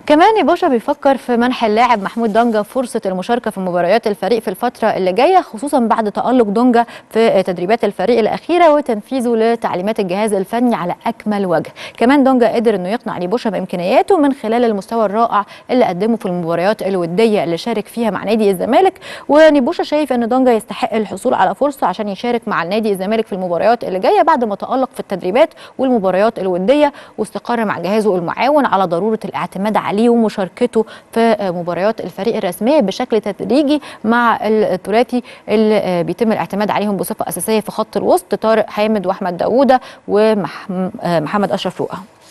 كمان يباشا بيفكر في منح اللاعب محمود دونجا فرصة المشاركة في مباريات الفريق في الفترة اللي جاية خصوصا بعد تألق دونجا في تدريبات الفريق الأخيرة وتنفيذه لتعليمات الجهاز الفني على أكمل وجه كمان دونجا قدر أنه يقنع نيبوشا بإمكانياته من خلال المستوى الرائع اللي قدمه في المباريات الودية اللي شارك فيها مع نادي الزمالك ونيبوشا شايف أن دونجا يستحق الحصول على فرصة عشان يشارك مع النادي الزمالك في المباريات اللي جاية بعد ما تألق في التدريبات والمباريات الودية واستقر مع جهازه المعاون على ضرورة الاعتماد عليه ومشاركته في مباريات الفريق الرسميه بشكل تدريجي مع الثلاثي اللي بيتم الاعتماد عليهم بصفه اساسيه في خط الوسط طارق حامد واحمد داوودة ومحمد اشرف رؤى